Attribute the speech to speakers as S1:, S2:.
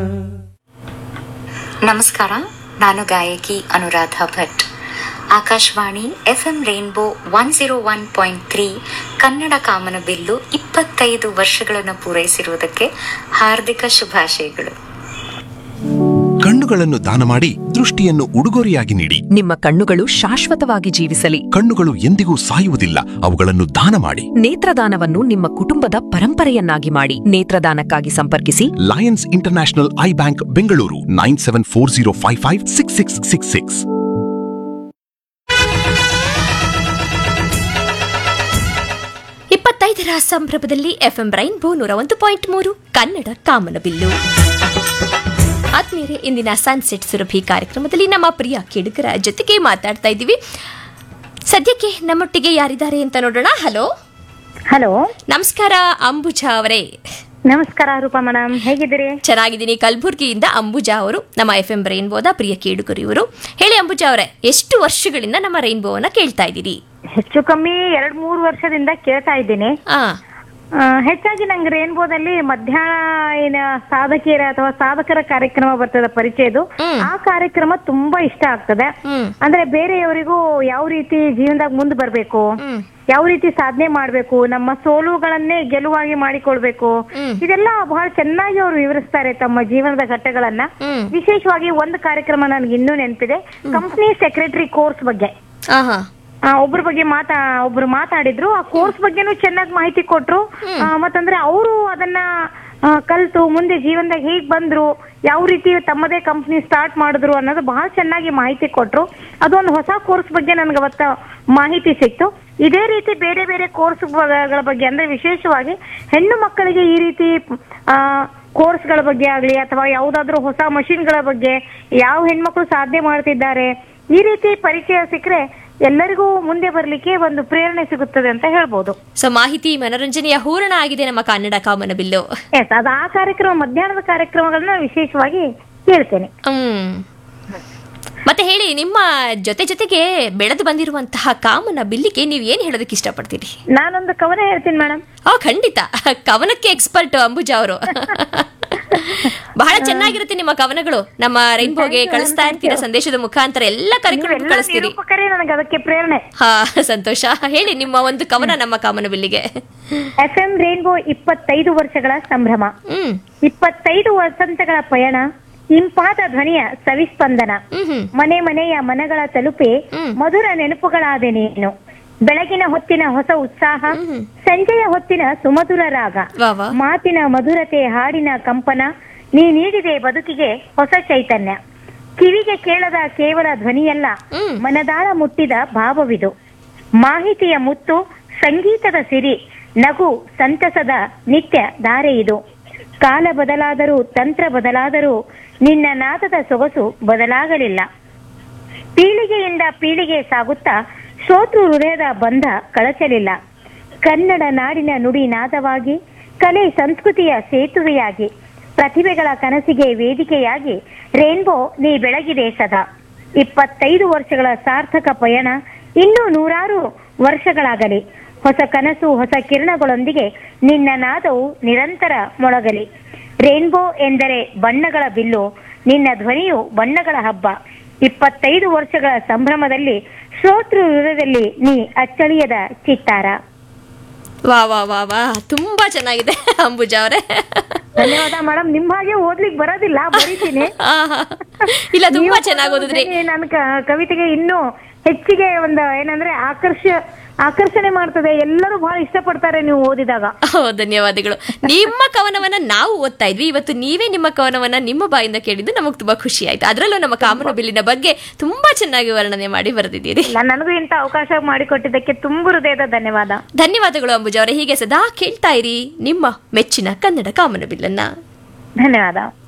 S1: ನಮಸ್ಕಾರ ನಾನು ಗಾಯಕಿ Anuradha Bhat Akashvani F M rainbow one zero one point three Kannada Kamanabillu ಇಪ್ಪತ್ತೈದು ವರ್ಷಗಳನ್ನು ಪೂರೈಸಿರುವುದಕ್ಕೆ ಹಾರ್ದಿಕ ಶುಭಾಶಯಗಳು
S2: ಕಣ್ಣುಗಳನ್ನು ದಾನ ಮಾಡಿ ದೃಷ್ಟಿಯನ್ನು ಉಡುಗೊರೆಯಾಗಿ ನೀಡಿ
S3: ನಿಮ್ಮ ಕಣ್ಣುಗಳು ಶಾಶ್ವತವಾಗಿ ಜೀವಿಸಲಿ
S2: ಕಣ್ಣುಗಳು ಎಂದಿಗೂ ಸಾಯುವುದಿಲ್ಲ ಅವುಗಳನ್ನು ದಾನ ಮಾಡಿ
S3: ನೇತ್ರದಾನವನ್ನು ನಿಮ್ಮ ಕುಟುಂಬದ ಪರಂಪರೆಯನ್ನಾಗಿ ಮಾಡಿ ನೇತ್ರದಾನಕ್ಕಾಗಿ ಸಂಪರ್ಕಿಸಿ
S2: Lions International eye bank Bengaluru nine seven four zero five five six six six six
S4: ಇಪ್ಪತ್ತೈದರ ಸಂಭ್ರಮದಲ್ಲಿ ಎಫ್ಎಂ ರೈನ್ಬೋ ನೂರ ಒಂದು ಪಾಯಿಂಟ್ ಮೂರು ಕನ್ನಡ ಕಾಮನಬಿಲ್ಲು ಆದ್ಮೇಲೆ ಇಂದಿನ ಸನ್ಸೆಟ್ ಸುರಭಿ ಕಾರ್ಯಕ್ರಮದಲ್ಲಿ ನಮ್ಮ ಪ್ರಿಯ ಕೇಳುಗರ ಜೊತೆಗೆ ಮಾತಾಡ್ತಾ ಇದ್ದೀವಿ ಸದ್ಯಕ್ಕೆ ನಮ್ಮೊಟ್ಟಿಗೆ ಯಾರಿದ್ದಾರೆ ಅಂತ ನೋಡೋಣ ಹಲೋ
S5: ಹಲೋ
S4: ನಮಸ್ಕಾರ ಅಂಬುಜಾ ಅವರೇ
S5: ನಮಸ್ಕಾರ ರೂಪಾ ಮೇಡಮ್ ಹೇಗಿದ್ದೀರಿ
S4: ಚೆನ್ನಾಗಿದ್ದೀನಿ ಕಲಬುರ್ಗಿಯಿಂದ ಅಂಬುಜಾ ಅವರು ನಮ್ಮ ಎಫ್ ಎಂ ರೈನ್ಬೋದ ಪ್ರಿಯ ಕೇಳುಗರು ಇವರು ಹೇಳಿ ಅಂಬುಜಾ ಅವರೇ ಎಷ್ಟು ವರ್ಷಗಳಿಂದ ನಮ್ಮ ರೈನ್ಬೋವನ್ನ ಕೇಳ್ತಾ ಇದ್ದೀರಿ
S5: ಹೆಚ್ಚು ಕಮ್ಮಿ ಎರಡ್ ಮೂರು ವರ್ಷದಿಂದ ಕೇಳ್ತಾ ಇದ್ದೀನಿ
S4: ಆ
S5: ಆ, ಹೆಚ್ಚಾಗಿ ನಂಗೆ ರೇನ್ಬೋದಲ್ಲಿ ಮಧ್ಯಾಹ್ನ ಏನ ಸಾಧಕಿಯರ ಅಥವಾ ಸಾಧಕರ ಕಾರ್ಯಕ್ರಮ ಬರ್ತದೆ ಪರಿಚಯದು
S4: ಹ್ಮ್.
S5: ಆ ಕಾರ್ಯಕ್ರಮ ತುಂಬಾ ಇಷ್ಟ ಆಗ್ತದೆ
S4: ಹ್ಮ್
S5: ಅಂದ್ರೆ ಬೇರೆಯವರಿಗೂ ಯಾವ ರೀತಿ ಜೀವನದಾಗ ಮುಂದೆ ಬರ್ಬೇಕು
S4: ಹ್ಮ್
S5: ಯಾವ ರೀತಿ ಸಾಧನೆ ಮಾಡ್ಬೇಕು ನಮ್ಮ ಸೋಲುಗಳನ್ನೇ ಗೆಲುವಾಗಿ ಮಾಡಿಕೊಳ್ಬೇಕು
S4: ಹ್ಮ್.
S5: ಇದೆಲ್ಲ ಬಹಳ ಚೆನ್ನಾಗಿ ಅವರು ವಿವರಿಸ್ತಾರೆ ತಮ್ಮ ಜೀವನದ ಘಟ್ಟಗಳನ್ನ
S4: ಹ್ಮ್
S5: ವಿಶೇಷವಾಗಿ ಒಂದು ಕಾರ್ಯಕ್ರಮ ನನಗೆ ಇನ್ನೂ ನೆನಪಿದೆ ಕಂಪ್ನಿ ಸೆಕ್ರೆಟರಿ ಕೋರ್ಸ್ ಬಗ್ಗೆ
S4: ಆಹಾ
S5: ಆ, ಒಬ್ರ ಬಗ್ಗೆ ಮಾತಾ ಒಬ್ರು ಮಾತಾಡಿದ್ರು ಆ ಕೋರ್ಸ್ ಬಗ್ಗೆನೂ ಚೆನ್ನಾಗಿ ಮಾಹಿತಿ ಕೊಟ್ರು ಆ, ಮತ್ತಂದ್ರೆ ಅವರು ಅದನ್ನ ಆ, ಕಲ್ತು ಮುಂದೆ ಜೀವನದಾಗ ಹೇಗ್ ಬಂದ್ರು ಯಾವ ರೀತಿ ತಮ್ಮದೇ ಕಂಪ್ನಿ ಸ್ಟಾರ್ಟ್ ಮಾಡಿದ್ರು ಅನ್ನೋದು ಬಹಳ ಚೆನ್ನಾಗಿ ಮಾಹಿತಿ ಕೊಟ್ರು ಅದೊಂದು ಹೊಸ ಕೋರ್ಸ್ ಬಗ್ಗೆ ನನ್ಗೆ ಅವತ್ತ ಮಾಹಿತಿ ಸಿಕ್ತು ಇದೇ ರೀತಿ ಬೇರೆ ಬೇರೆ ಕೋರ್ಸ್ಗಳ ಬಗ್ಗೆ ಅಂದ್ರೆ ವಿಶೇಷವಾಗಿ ಹೆಣ್ಣು ಮಕ್ಕಳಿಗೆ ಈ ರೀತಿ ಆ ಕೋರ್ಸ್ಗಳ ಬಗ್ಗೆ ಆಗ್ಲಿ ಅಥವಾ ಯಾವ್ದಾದ್ರು ಹೊಸ ಮಷಿನ್ಗಳ ಬಗ್ಗೆ ಯಾವ ಹೆಣ್ಮಕ್ಳು ಸಾಧನೆ ಮಾಡ್ತಿದ್ದಾರೆ ಈ ರೀತಿ ಪರಿಚಯ ಸಿಕ್ಕರೆ ಎಲ್ಲರಿಗೂ ಮುಂದೆ ಬರ್ಲಿಕ್ಕೆ ಒಂದು ಪ್ರೇರಣೆ ಸಿಗುತ್ತದೆ ಅಂತ ಹೇಳ್ಬೋದು
S4: ಸೊ ಮಾಹಿತಿ ಮನೋರಂಜನೆಯ ಹೂರಣ ಆಗಿದೆ ನಮ್ಮ ಕನ್ನಡ ಕಾಮನಬಿಲ್ಲು
S5: ಎಸ್ ಅದು ಆ ಕಾರ್ಯಕ್ರಮ ಮಧ್ಯಾಹ್ನದ ಕಾರ್ಯಕ್ರಮಗಳನ್ನ ವಿಶೇಷವಾಗಿ ಕೇಳ್ತೇನೆ
S4: ಹ್ಮ್ ಮತ್ತೆ ಹೇಳಿ ನಿಮ್ಮ ಜೊತೆ ಜೊತೆಗೆ ಬೆಳೆದು ಬಂದಿರುವಂತಹ ಕಾಮನ ಬಿಲ್ಲಿಗೆ ನೀವು ಏನ್ ಹೇಳೋದಕ್ಕೆ ಇಷ್ಟಪಡ್ತೀರಿ
S5: ನಾನೊಂದು ಕವನ ಹೇಳ್ತೀನಿ ಮೇಡಮ್
S4: ಆ ಖಂಡಿತ ಕವನಕ್ಕೆ ಎಕ್ಸ್ಪರ್ಟ್ ಅಂಬುಜಾ ಅವರು ಬಹಳ ಚೆನ್ನಾಗಿರುತ್ತೆ ನಿಮ್ಮ ಕವನಗಳು ನಮ್ಮ ರೈನ್ಬೋಗೆ ಕಳಿಸ್ತಾ ಇರ್ತೀರಾ ಸಂದೇಶದ ಮುಖಾಂತರ ಎಲ್ಲ ಕಾರ್ಯಕ್ರಮಕ್ಕೂ
S5: ನೀವೆಲ್ಲ
S4: ಕಳಿಸ್ತೀರಿ
S5: ನಿರೂಪಕರೇ ನನಗೆ ಅದಕ್ಕೆ ಪ್ರೇರಣೆ
S4: ಹಾ ಸಂತೋಷ ಹೇಳಿ ನಿಮ್ಮ ಒಂದು ಕವನ ನಮ್ಮ ಕಾಮನ ಬಿಲ್ಲಿಗೆ
S5: ಎಫ್ ಎಂ ರೇನ್ಬೋ ಇಪ್ಪತ್ತೈದು ವರ್ಷಗಳ ಸಂಭ್ರಮ
S4: ಹ್ಮ್
S5: ಇಪ್ಪತ್ತೈದು ವಸಂತಗಳ ಪಯಣ ಇಂಪಾದ ಧ್ವನಿಯ ಸವಿಸ್ಪಂದನ
S4: ಹ್ಮ್ ಹ್ಮ್
S5: ಮನೆ ಮನೆಯ ಮನಗಳ ತಲುಪೆ
S4: ಹ್ಮ್.
S5: ಮಧುರ ನೆನಪುಗಳಾದೆ ನೀನು ಬೆಳಗಿನ ಹೊತ್ತಿನ ಹೊಸ ಉತ್ಸಾಹ
S4: ಹ್ಮ್.
S5: ಸಂಜೆಯ ಹೊತ್ತಿನ ಸುಮಧುರ ರಾಗ
S4: ವಾ ವಾ
S5: ಮಾತಿನ ಮಧುರತೆ ಹಾಡಿನ ಕಂಪನ ನೀ ನೀಡಿದೆ ಬದುಕಿಗೆ ಹೊಸ ಚೈತನ್ಯ ಕಿವಿಗೆ ಕೇಳದ ಕೇವಲ ಧ್ವನಿಯಲ್ಲ
S4: ಹ್ಮ್.
S5: ಮನದಾಳ ಮುಟ್ಟಿದ ಭಾವವಿದು ಮಾಹಿತಿಯ ಮುತ್ತು ಸಂಗೀತದ ಸಿರಿ ನಗು ಸಂತಸದ ನಿತ್ಯ ಧಾರೆ ಇದು ಕಾಲ ಬದಲಾದರೂ ತಂತ್ರ ಬದಲಾದರೂ ನಿನ್ನ ನಾದದ ಸೊಗಸು ಬದಲಾಗಲಿಲ್ಲ ಪೀಳಿಗೆಯಿಂದ ಪೀಳಿಗೆ ಸಾಗುತ್ತಾ ಶ್ರೋತೃ ಹೃದಯದ ಬಂಧ ಕಳಚಲಿಲ್ಲ ಕನ್ನಡ ನಾಡಿನ ನುಡಿ ನಾದವಾಗಿ ಕಲೆ ಸಂಸ್ಕೃತಿಯ ಸೇತುವೆಯಾಗಿ ಪ್ರತಿಭೆಗಳ ಕನಸಿಗೆ ವೇದಿಕೆಯಾಗಿ ರೇನ್ಬೋ ನೀ ಬೆಳಗಿದೆ ಸದಾ ಇಪ್ಪತ್ತೈದು ವರ್ಷಗಳ ಸಾರ್ಥಕ ಪಯಣ ಇನ್ನೂ ನೂರಾರು ವರ್ಷಗಳಾಗಲಿ ಹೊಸ ಕನಸು ಹೊಸ ಕಿರಣಗಳೊಂದಿಗೆ ನಿನ್ನ ನಾದವು ನಿರಂತರ ಮೊಳಗಲಿ ರೇನ್ಬೋ ಎಂದರೆ ಬಣ್ಣಗಳ ಬಿಲ್ಲು ನಿನ್ನ ಧ್ವನಿಯು ಬಣ್ಣಗಳ ಹಬ್ಬ ಇಪ್ಪತ್ತೈದು ವರ್ಷಗಳ ಸಂಭ್ರಮದಲ್ಲಿ ಶ್ರೋತೃ ಹೃದಯದಲ್ಲಿ ನೀ ಅಚ್ಚಳಿಯದ ಚಿತ್ತಾರ
S4: ವಾ ವಾ ವಾ ವಾ ತುಂಬಾ ಚೆನ್ನಾಗಿದೆ ಅಂಬುಜಾ ಅವರೇ
S5: ಧನ್ಯವಾದ ಮೇಡಮ್ ನಿಮ್ ಹಾಗೆ ಓದ್ಲಿಕ್ಕೆ ಬರೋದಿಲ್ಲ ಬರೀತೀನಿ
S4: ಇಲ್ಲ ತುಂಬಾ
S5: ನೀವು
S4: ಚೆನ್ನಾಗಿ ಓದಿದ್ರಿ
S5: ಓದಿದ್ರೆ ನನ್ನ ಕ- ಕವಿತೆಗೆ ಇನ್ನೂ ಹೆಚ್ಚಿಗೆ ಒಂದು ಏನಂದ್ರೆ ಆಕರ್ಷ ಆಕರ್ಷಣೆ ಮಾಡ್ತದೆ ಎಲ್ಲರೂ ಬಹಳ ಇಷ್ಟಪಡ್ತಾರೆ ನೀವು ಓದಿದಾಗ
S4: ಓ ಧನ್ಯವಾದಗಳು ನಿಮ್ಮ ಕವನವನ್ನ ನಾವು ಓದ್ತಾ ಇದ್ವಿ ಇವತ್ತು ನೀವೇ ನಿಮ್ಮ ಕವನವನ್ನ ನಿಮ್ಮ ಬಾಯಿಂದ ಕೇಳಿದ್ದು ನಮಗೆ ತುಂಬಾ ಖುಷಿ ಆಯ್ತು ಅದರಲ್ಲೂ ನಮ್ಮ ಕಾಮನ ಬಿಲ್ಲಿನ ಬಗ್ಗೆ ತುಂಬಾ ಚೆನ್ನಾಗಿ ವರ್ಣನೆ ಮಾಡಿ ಬರೆದಿದ್ದೀರಿ
S5: ನಾನ್ ನನಗೂ ಇಂಥ ಅವಕಾಶ ಮಾಡಿಕೊಟ್ಟಿದ್ದಕ್ಕೆ ತುಂಬು ಹೃದಯದ ಧನ್ಯವಾದ
S4: ಧನ್ಯವಾದಗಳು ಅಂಬುಜಾ ಅವರೇ ಹೀಗೆ ಸದಾ ಕೇಳ್ತಾ ಇರಿ ನಿಮ್ಮ ಮೆಚ್ಚಿನ ಕನ್ನಡ ಕಾಮನ ಬಿಲ್ಲನ್ನ
S5: ಧನ್ಯವಾದ